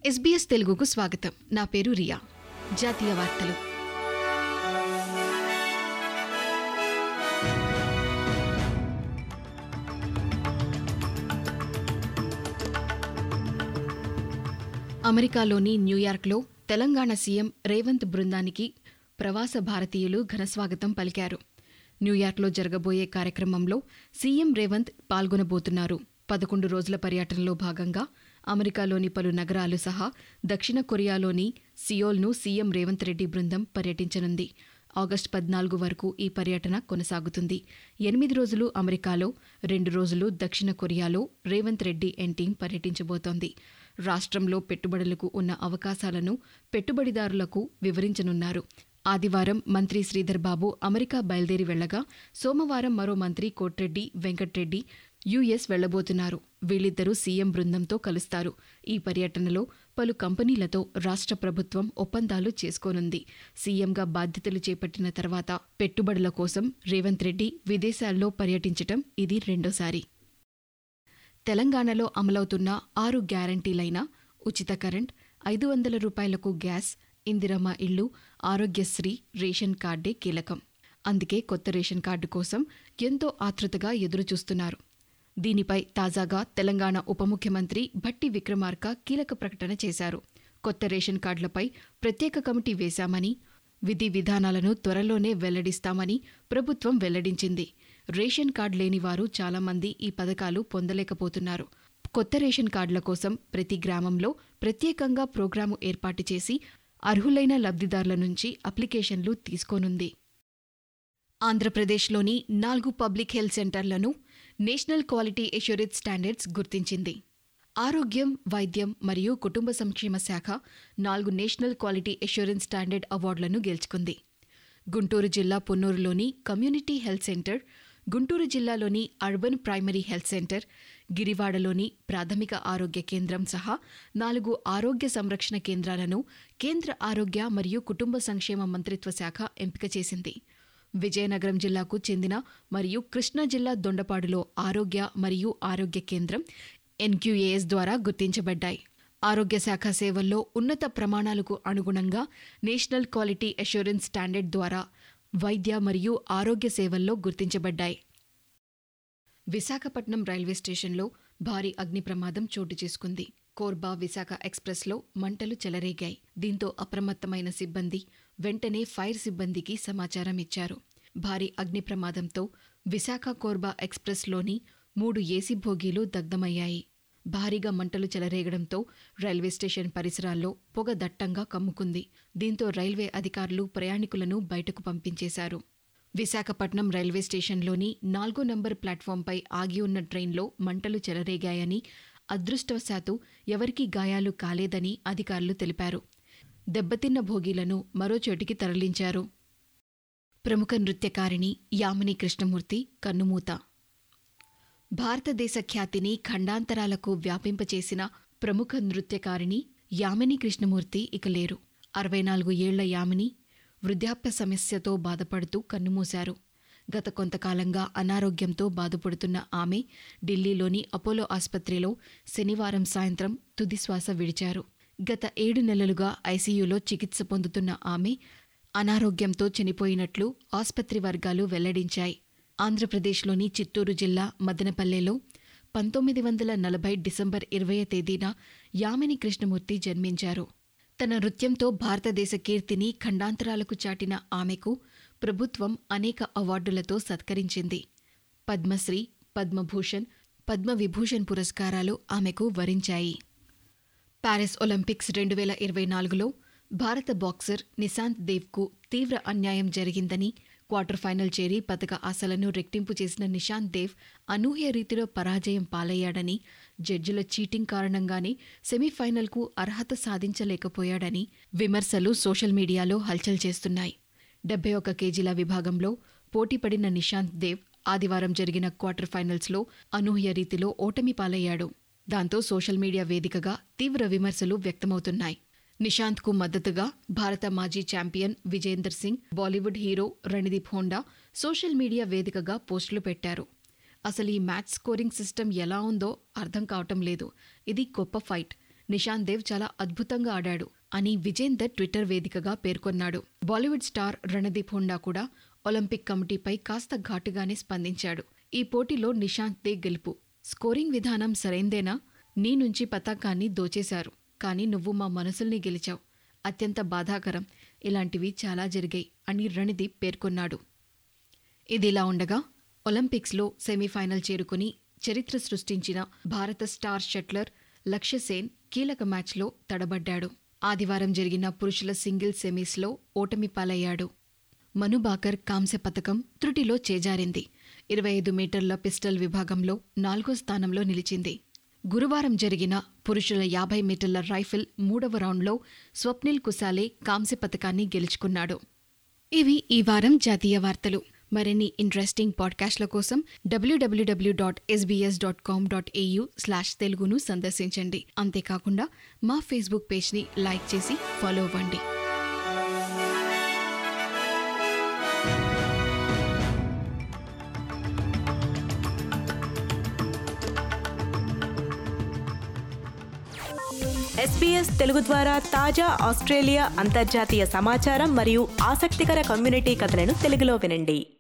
SBS తెలుగుకు స్వాగతం నా పేరు రియా జాతీయ వార్తలు అమెరికాలోని న్యూయార్క్లో తెలంగాణ సీఎం రేవంత్ బృందానికి ప్రవాస భారతీయులు ఘనస్వాగతం పలికారు న్యూయార్క్లో జరగబోయే కార్యక్రమంలో సీఎం రేవంత్ పాల్గొనబోతున్నారు పదకొండు రోజుల పర్యటనలో భాగంగా అమెరికాలోని పలు నగరాలు సహా దక్షిణ కొరియాలోని సియోల్ను సీఎం రేవంత్ రెడ్డి బృందం పర్యటించనుంది ఆగస్టు పద్నాలుగు వరకు ఈ పర్యటన కొనసాగుతుంది ఎనిమిది రోజులు అమెరికాలో రెండు రోజులు దక్షిణ కొరియాలో రేవంత్ రెడ్డి ఎన్ టీం పర్యటించబోతోంది రాష్ట్రంలో పెట్టుబడులకు ఉన్న అవకాశాలను పెట్టుబడిదారులకు వివరించనున్నారు ఆదివారం మంత్రి శ్రీధర్ బాబు అమెరికా బయలుదేరి వెళ్లగా సోమవారం మరో మంత్రి కోట్రెడ్డి వెంకట్రెడ్డి యుఎస్ వెళ్లబోతున్నారు వీళ్ళిద్దరూ సీఎం బృందంతో కలుస్తారు ఈ పర్యటనలో పలు కంపెనీలతో రాష్ట్ర ప్రభుత్వం ఒప్పందాలు చేసుకోనుంది సీఎంగా బాధ్యతలు చేపట్టిన తర్వాత పెట్టుబడుల కోసం రేవంత్ రెడ్డి విదేశాల్లో పర్యటించటం ఇది రెండోసారి తెలంగాణలో అమలవుతున్న ఆరు గ్యారంటీలైన ఉచిత కరెంట్ ఐదు వందల రూపాయలకు గ్యాస్ ఇందిరమ్మ ఇళ్లు ఆరోగ్యశ్రీ రేషన్ కార్డే కీలకం అందుకే కొత్త రేషన్ కార్డు కోసం ఎంతో ఆతృతగా ఎదురుచూస్తున్నారు దీనిపై తాజాగా తెలంగాణ ఉప ముఖ్యమంత్రి భట్టి విక్రమార్క కీలక ప్రకటన చేశారు కొత్త రేషన్ కార్డులపై ప్రత్యేక కమిటీ వేశామని విధి విధానాలను త్వరలోనే వెల్లడిస్తామని ప్రభుత్వం వెల్లడించింది రేషన్ కార్డు లేని వారు చాలామంది ఈ పథకాలు పొందలేకపోతున్నారు కొత్త రేషన్ కార్డుల కోసం ప్రతి గ్రామంలో ప్రత్యేకంగా ప్రోగ్రాము ఏర్పాటు చేసి అర్హులైన లబ్ధిదారుల నుంచి అప్లికేషన్లు తీసుకోనుంది ఆంధ్రప్రదేశ్లోని నాలుగు పబ్లిక్ హెల్త్ సెంటర్లను నేషనల్ క్వాలిటీ ఎష్యూరెన్స్ స్టాండర్డ్స్ గుర్తించింది ఆరోగ్యం వైద్యం మరియు కుటుంబ సంక్షేమ శాఖ నాలుగు నేషనల్ క్వాలిటీ ఎష్యూరెన్స్ స్టాండర్డ్ అవార్డులను గెలుచుకుంది గుంటూరు జిల్లా పొన్నూరులోని కమ్యూనిటీ హెల్త్ సెంటర్ గుంటూరు జిల్లాలోని అర్బన్ ప్రైమరీ హెల్త్ సెంటర్ గిరివాడలోని ప్రాథమిక ఆరోగ్య కేంద్రం సహా నాలుగు ఆరోగ్య సంరక్షణ కేంద్రాలను కేంద్ర ఆరోగ్య మరియు కుటుంబ సంక్షేమ మంత్రిత్వ శాఖ ఎంపిక చేసింది విజయనగరం జిల్లాకు చెందిన మరియు కృష్ణా జిల్లా దొండపాడులో ఆరోగ్య మరియు ఆరోగ్య కేంద్రం ఎన్క్యూఏఎస్ ద్వారా గుర్తించబడ్డాయి ఆరోగ్య శాఖ సేవల్లో ఉన్నత ప్రమాణాలకు అనుగుణంగా నేషనల్ క్వాలిటీ అష్యూరెన్స్ స్టాండర్డ్ ద్వారా వైద్య మరియు ఆరోగ్య సేవల్లో గుర్తించబడ్డాయి విశాఖపట్నం రైల్వే స్టేషన్లో భారీ అగ్ని ప్రమాదం చోటు చేసుకుంది కోర్బా విశాఖ ఎక్స్ప్రెస్లో మంటలు చెలరేగాయి దీంతో అప్రమత్తమైన సిబ్బంది వెంటనే ఫైర్ సిబ్బందికి సమాచారం ఇచ్చారు భారీ అగ్ని ప్రమాదంతో విశాఖ కోర్బా ఎక్స్ప్రెస్లోని మూడు ఏసీ భోగీలు దగ్ధమయ్యాయి భారీగా మంటలు చెలరేగడంతో రైల్వే స్టేషన్ పరిసరాల్లో పొగ దట్టంగా కమ్ముకుంది దీంతో రైల్వే అధికారులు ప్రయాణికులను బయటకు పంపించేశారు విశాఖపట్నం రైల్వే స్టేషన్లోని నాలుగో నంబర్ ప్లాట్ఫాంపై ఆగి ఉన్న ట్రైన్లో మంటలు చెలరేగాయని అదృష్టవశాత్తు ఎవరికీ గాయాలు కాలేదని అధికారులు తెలిపారు దెబ్బతిన్న భోగీలను మరో చోటికి తరలించారు ప్రముఖ నృత్యకారిణి యామిని కృష్ణమూర్తి కన్నుమూత భారతదేశ ఖ్యాతిని ఖండాంతరాలకు వ్యాపింపచేసిన ప్రముఖ నృత్యకారిణి యామిని కృష్ణమూర్తి ఇక లేరు అరవై నాలుగు ఏళ్ల యామిని వృద్ధాప్య సమస్యతో బాధపడుతూ కన్నుమూశారు గత కొంతకాలంగా అనారోగ్యంతో బాధపడుతున్న ఆమె ఢిల్లీలోని అపోలో ఆసుపత్రిలో శనివారం సాయంత్రం తుదిశ్వాస విడిచారు గత ఏడు నెలలుగా ఐసీయూలో చికిత్స పొందుతున్న ఆమె అనారోగ్యంతో చనిపోయినట్లు ఆసుపత్రి వర్గాలు వెల్లడించాయి ఆంధ్రప్రదేశ్లోని చిత్తూరు జిల్లా మదనపల్లెలో పంతొమ్మిది వందల నలభై డిసెంబర్ ఇరవై తేదీన యామిని కృష్ణమూర్తి జన్మించారు తన నృత్యంతో భారతదేశ కీర్తిని ఖండాంతరాలకు చాటిన ఆమెకు ప్రభుత్వం అనేక అవార్డులతో సత్కరించింది పద్మశ్రీ పద్మభూషణ్ పద్మవిభూషణ్ పురస్కారాలు ఆమెకు వరించాయి పారిస్ ఒలింపిక్స్ రెండు వేల ఇరవై నాలుగులో భారత బాక్సర్ నిశాంత్ దేవ్కు తీవ్ర అన్యాయం జరిగిందని క్వార్టర్ ఫైనల్ చేరి పతక ఆశలను రెట్టింపు చేసిన నిశాంత్ దేవ్ అనూహ్య రీతిలో పరాజయం పాలయ్యాడని జడ్జిల చీటింగ్ కారణంగానే సెమీఫైనల్కు అర్హత సాధించలేకపోయాడని విమర్శలు సోషల్ మీడియాలో హల్చల్ చేస్తున్నాయి డెబ్బై ఒక్క కేజీల విభాగంలో పోటీపడిన నిశాంత్ దేవ్ ఆదివారం జరిగిన క్వార్టర్ ఫైనల్స్లో అనూహ్య రీతిలో ఓటమి పాలయ్యాడు దాంతో సోషల్ మీడియా వేదికగా తీవ్ర విమర్శలు వ్యక్తమవుతున్నాయి నిశాంత్కు మద్దతుగా భారత మాజీ champion Vijender Singh Bollywood hero Randeep Hooda social media వేదికగా పోస్టులు పెట్టారు అసలు ఈ మ్యాచ్ స్కోరింగ్ సిస్టమ్ ఎలా ఉందో అర్థం కావటం లేదు ఇది గొప్ప ఫైట్ నిశాంత్ దేవ్ చాలా అద్భుతంగా ఆడాడు అని విజేందర్ ట్విట్టర్ వేదికగా పేర్కొన్నాడు బాలీవుడ్ స్టార్ రణదీప్ హుండా కూడా ఒలింపిక్ కమిటీపై కాస్త ఘాటుగానే స్పందించాడు ఈ పోటీలో నిశాంత్ దే గెలుపు స్కోరింగ్ విధానం సరైందేనా నీ నుంచి పతాకాన్ని దోచేశారు కానీ నువ్వు మా మనసుల్ని గెలిచావు అత్యంత బాధాకరం ఇలాంటివి చాలా జరిగాయి అని రణదీప్ పేర్కొన్నాడు ఇదిలా ఉండగా ఒలింపిక్స్లో సెమీఫైనల్ చేరుకుని చరిత్ర సృష్టించిన భారత స్టార్ షట్లర్ లక్ష్య సేన్ కీలక మ్యాచ్లో తడబడ్డాడు ఆదివారం జరిగిన పురుషుల సింగిల్స్ సెమీస్లో ఓటమి పాలయ్యాడు మనుబాకర్ కాంస్య పథకం త్రుటిలో చేజారింది ఇరవై ఐదు మీటర్ల పిస్టల్ విభాగంలో నాలుగో స్థానంలో నిలిచింది గురువారం జరిగిన పురుషుల యాభై మీటర్ల రైఫిల్ మూడవ రౌండ్లో స్వప్నిల్ కుసాలే కాంస్య పథకాన్ని గెలుచుకున్నాడు ఇవి ఈ వారం జాతీయ వార్తలు మరిన్ని ఇంట్రెస్టింగ్ పాడ్కాస్ట్ల కోసం డబ్ల్యూడబ్ల్యూడబ్ల్యూ dot SBS dot com dot AU slash తెలుగును సందర్శించండి అంతేకాకుండా మా ఫేస్బుక్ పేజ్ని లైక్ చేసి ఫాలో అవ్వండి ఎస్పీఎస్ తెలుగు ద్వారా తాజా ఆస్ట్రేలియా అంతర్జాతీయ సమాచారం మరియు ఆసక్తికర కమ్యూనిటీ కథలను తెలుగులో వినండి